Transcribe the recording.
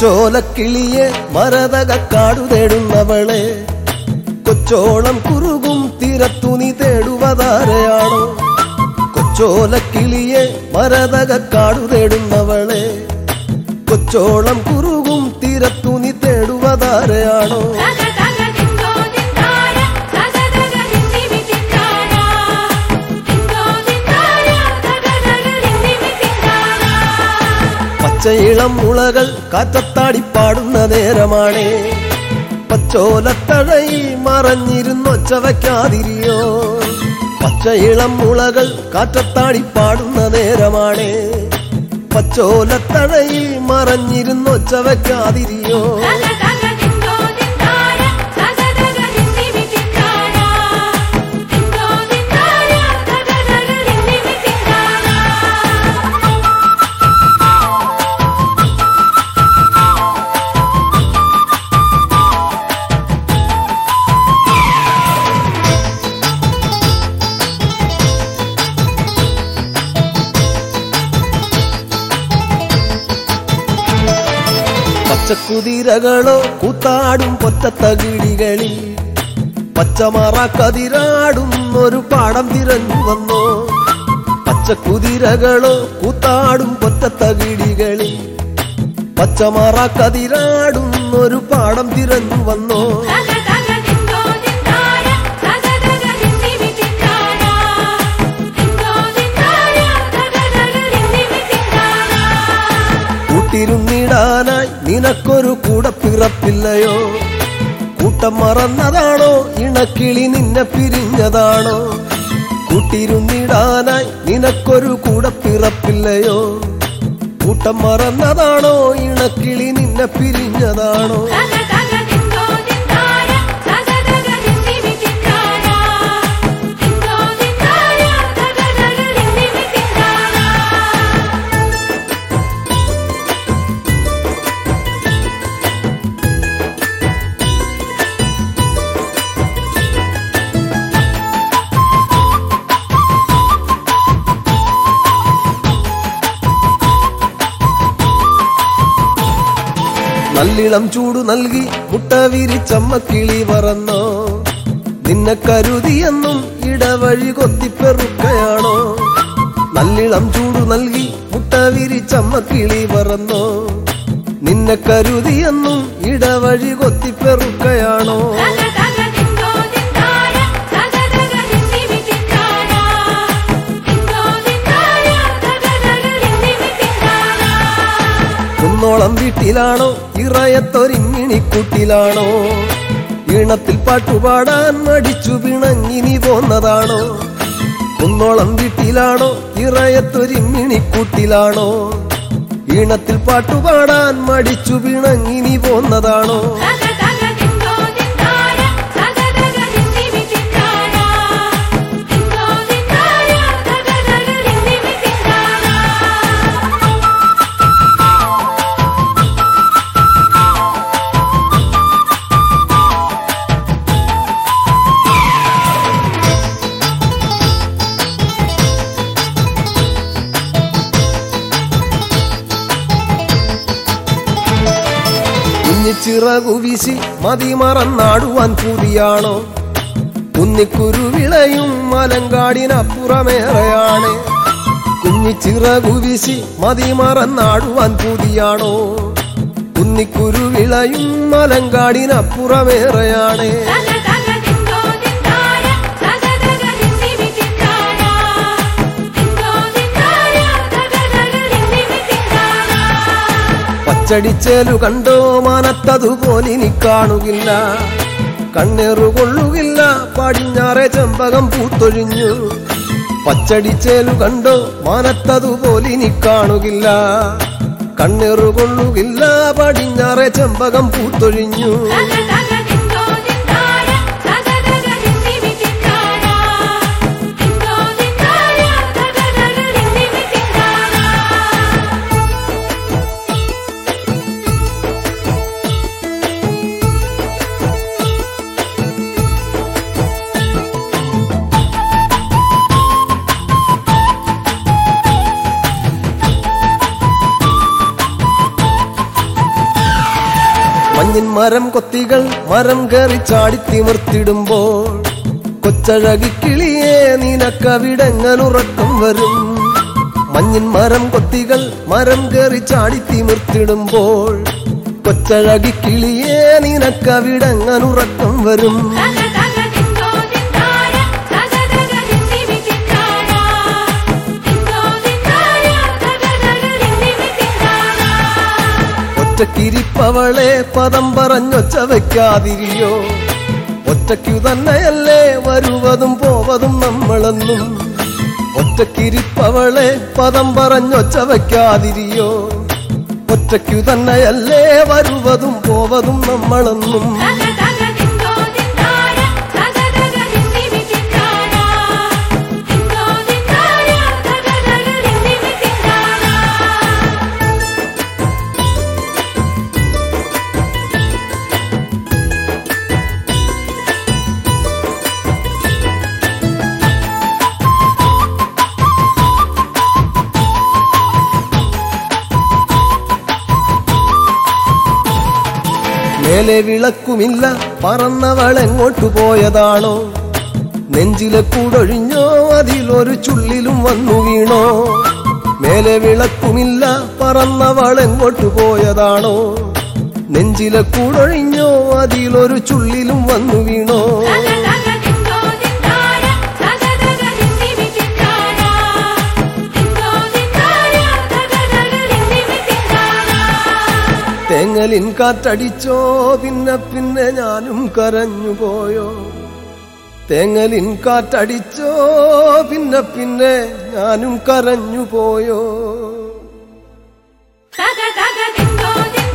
കൊച്ചോലക്കിളിയെ മരതകക്കാടു തേടുന്നവളെ കൊച്ചോളം കുറുകും തീരത്തുനി തേടുവതാരയാണോ കൊച്ചോലക്കിളിയെ മരതകക്കാടു തേടുന്നവളെ കൊച്ചോളം കുറുകും തീരത്തുനി തേടുവതാരയാണോ തക തക ദിന്തോ ദിന്താര തക തക ദിന്ദിമി ദിന്താര ദിന്തോ ദിന്താര തക തക ദിന്ദിമി ദിന്താര പച്ചയിളം മുളകൾ കാറ്റത്താടി പാടുന്ന നേരമാണേ പച്ചോലത്തഴയിൽ മറഞ്ഞിരുന്നൊച്ച വയ്ക്കാതിരിയോ പച്ചയിളം മുളകൾ കാറ്റത്താടി പാടുന്ന നേരമാണേ പച്ചോലത്തഴയിൽ മറഞ്ഞിരുന്നൊച്ച വയ്ക്കാതിരിയോ തക തക ദിന്തോ ദിന്താര തക തക ദിന്ദിമി ദിന്താര ദിന്തോ ദിന്താര തക തക ദിന്ദിമി ദിന്താര പച്ചക്കുതിരകളോ കൂത്താടും പൊറ്റത്തകിടികളിൽ പച്ചമറ കതിരാടും ഒരു പാടം തിരഞ്ഞു വന്നോ പച്ചക്കുതിരകളോ കൂത്താടും പൊറ്റത്തകിടികളിൽ പച്ചമറ കതിരാടും ഒരു പാടം തിരഞ്ഞു വന്നോ തക തക ദിന്തോ ദിന്താര തക തക ദിന്ദിമി ദിന്താര ദിന്തോ ദിന്താര തക തക ദിന്ദിമി ദിന്താര കൂട്ടിരുന്നിടാനായി നിനക്കൊരു കൂടെ പിറപ്പില്ലയോ കൂട്ടം മറന്നതാണോ ഇണക്കിളി നിന്നെ പിരിഞ്ഞതാണോ കൂട്ടിരുന്നിടാനായി നിനക്കൊരു കൂടെ പിറപ്പില്ലയോ കൂട്ടം മറന്നതാണോ ഇണക്കിളി നിന്നെ പിരിഞ്ഞതാണോ തക തക ദിന്തോ ദിന്താര തക തക ദിന്ദിമി ദിന്താര ദിന്തോ ദിന്താര തക തക ദിന്ദിമി ദിന്താര നല്ലിളം ചൂടു നൽകി മുട്ട വിരിച്ചമ്മ കിളി പറന്നോ നിന്നെ കരുതിയെന്നും ഇടവഴി കൊത്തിപ്പെറുക്കയാണോ നല്ലിളം ചൂടു നൽകി മുട്ട വിരിച്ചമ്മ കിളി പറന്നോ നിന്നെ കരുതിയെന്നും ഇടവഴി കൊത്തിപ്പെറുക്കയാണോ തക തക ദിന്തോ ദിന്താര തക തക ദിന്ദിമി ദിന്താര ദിന്തോ ദിന്താര തക തക ദിന്ദിമി ദിന്താര കുന്നോളം വീട്ടിലാണോ ഇറയത്തൊരിങ്ങിണിക്കൂട്ടിലാണോ ഈണത്തിൽ പാട്ടുപാടാൻ മടിച്ചു പിണങ്ങിനി പോന്നതാണോ കുന്നോളം വീട്ടിലാണോ ഇറയത്തൊരിങ്ങിണിക്കൂട്ടിലാണോ ഈണത്തിൽ പാട്ടുപാടാൻ മടിച്ചു പിണങ്ങിനി പോന്നതാണോ തക തക ദിന്തോ ദിന്താര തക തക ദിന്ദിമി ദിന്താര ദിന്തോ ദിന്താര തക തക ദിന്ദിമി ദിന്താര കുഞ്ഞിച്ചിറകു വീശി മതിമറന്നാടുവാൻ പൂതിയാണോ കുന്നിക്കുരുവിളയും മലങ്കാടിനപ്പുറമേറെയാണ് കുഞ്ഞിച്ചിറകു വീശി മതിമറന്നാടുവാൻ പൂതിയാണോ കുന്നിക്കുരുവിളയും മലങ്കാടിനപ്പുറമേറെയാണ് തക തക ദിന്തോ ദിന്താര തക തക ദിന്ദിമി ദിന്താര ദിന്തോ ദിന്താര തക തക ദിന്ദിമി ദിന്താര പച്ചടിച്ചേലു കണ്ടോ മാനത്തതുപോലിനി കാണുകില്ല കണ്ണേറു കൊള്ളുകില്ല പടിഞ്ഞാറെ ചെമ്പകം പൂത്തൊഴിഞ്ഞു പച്ചടിച്ചേലു കണ്ടോ മാനത്തതുപോലിനി കാണുകില്ല കണ്ണേറു കൊള്ളുകില്ല പടിഞ്ഞാറെ ചെമ്പകം പൂത്തൊഴിഞ്ഞു തക തക ദിന്തോ ദിന്താര തക തക ദിന്ദിമി ദിന്താര ദിന്തോ ദിന്താര തക തക ദിന്ദിമി ദിന്താര മഞ്ഞിൻ മരം കൊത്തികൾ മരം കയറി ചാടി തിമിർത്തിടുമ്പോൾ കൊച്ചഴകി കിളിയെ നിനക്കവിടെങ്ങനുറക്കം വരും മഞ്ഞിൻ മരം കൊത്തികൾ മരം കയറി ചാടി തിമിർത്തിടുമ്പോൾ കൊച്ചഴകി കിളിയെ നിനക്കവിടെങ്ങനുറക്കം വരും തക തക ദിന്തോ ദിന്താര തക തക ദിന്ദിമി ദിന്താര ദിന്തോ ദിന്താര തക തക ദിന്ദിമി ദിന്താര ഒറ്റക്കിരിപ്പവളെ പദം പറഞ്ഞൊച്ച വയ്ക്കാതിരിയോ ഒറ്റയ്ക്കു തന്നെയല്ലേ വരുവതും പോവതും നമ്മളെന്നും ഒറ്റക്കിരിപ്പവളെ പദം പറഞ്ഞൊച്ച വയ്ക്കാതിരിയോ ഒറ്റയ്ക്കു തന്നെയല്ലേ വരുവതും പോവതും നമ്മളെന്നും തക തക ദിന്തോ ദിന്താര തക തക ദിന്ദിമി ദിന്താര ദിന്തോ ദിന്താര തക തക ദിന്ദിമി ദിന്താര മേലെ വിളക്കുമില്ല പറന്നവൾ എങ്ങോട്ടു പോയതാണോ നെഞ്ചിലെ കൂടൊഴിഞ്ഞോ അതിലൊരു ചുള്ളിലും വന്നു വീണോ മേലെ വിളക്കുമില്ല പറന്നവൾ എങ്ങോട്ടു പോയതാണോ നെഞ്ചിലെ കൂടൊഴിഞ്ഞോ അതിലൊരു ചുള്ളിലും വന്നു വീണോ തക തക ദിന്തോ ദിന്താര തക തക ദിന്ദിമി ദിന്താര ദിന്തോ ദിന്താര തക തക ദിന്ദിമി ദിന്താര തേങ്ങലിൻ കാറ്റടിച്ചോ പിന്നെ പിന്നെ ഞാനും കരഞ്ഞു പോയോ തേങ്ങലിൻ കാറ്റടിച്ചോ പിന്നെ പിന്നെ ഞാനും കരഞ്ഞു പോയോ തക തക ദിന്തോ ദിന്താര